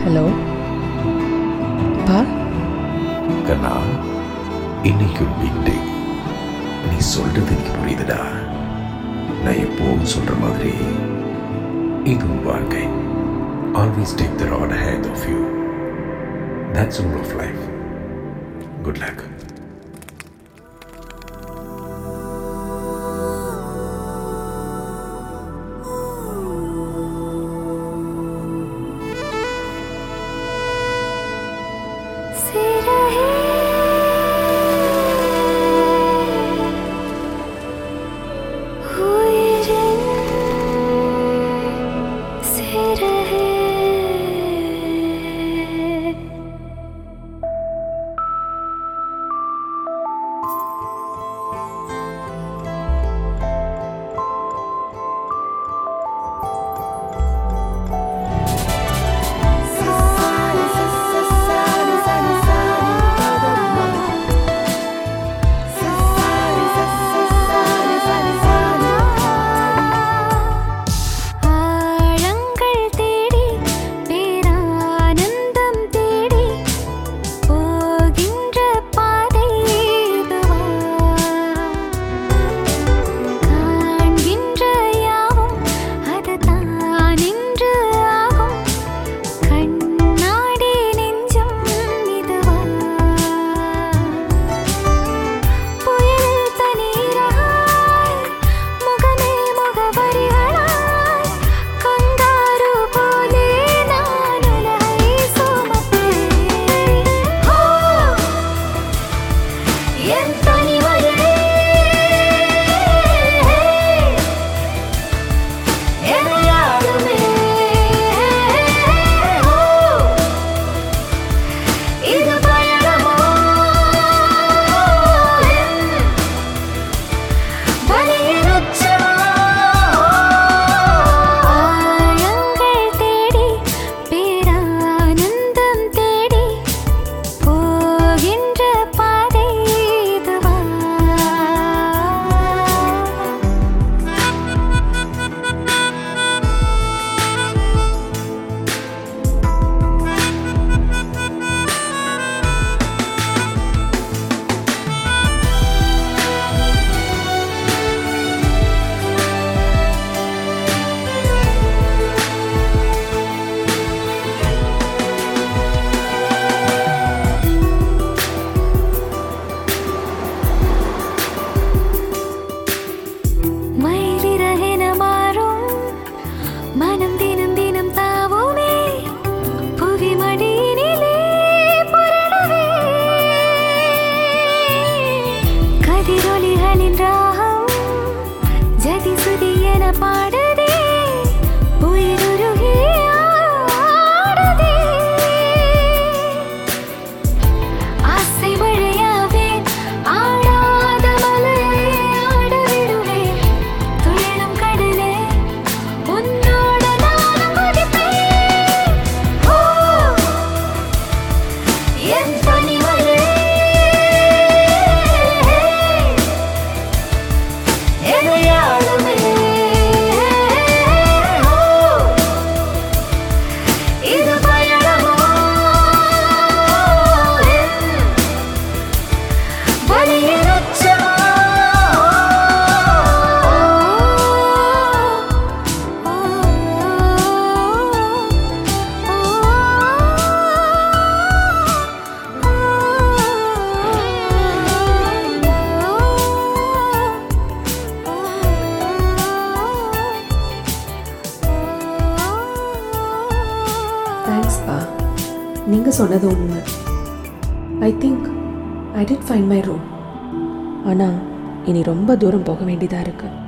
hello பா கண்ணா இன்னைக்கு ஒரு பிக் டே நீ சொல்றது எனக்கு புரியுதுடா நான் எப்பவும் சொல்ற மாதிரி இது உன் வாழ்க்கை always take the road hand of you that's rule of life good luck ஆழங்கள் தேடி பேரானந்தம் தேடி போகின்ற பாதை இதுவா காண்கின்ற யாவும் அதுதான் என்று ஆகும் கண்ணாடி நெஞ்சம் இதுவா புயல் தனீராய் முகமே முகவரிகளாய் கங்காரு போலே நான் உலகை சுமப்பேன் ஓ என் தனிமையே எனையாளுமே ஓ இது பயணமோ வலியின் உச்சமோ ஆழங்கள் தேடி பேரானந்தம் தேடி போகின்ற பாதை இதுவா மயிலிறகென மாறும் மனம் தினம் தினம் தாவுமே புவி மடியினிலே புரளவே கதிரொலிகளின் ராகம் ஜதி சுதி என பாடுதே உயிருருகி ஆடுதே ஆசை மழையாவே ஆடாத மலையை ஆட விடுவேன் துள்ளும் கடலே உன்னோட நானும் குதிப்பேன் ஓ என் தனிமையே எனையாளுமே ஓ இது பயணமோ வலியின் உச்சமோ தேங்க்ஸ் பா நீங்கள் சொன்னது உண்மை I think I did find my room ஆனால் இனி ரொம்ப தூரம் போக வேண்டியதாக இருக்குது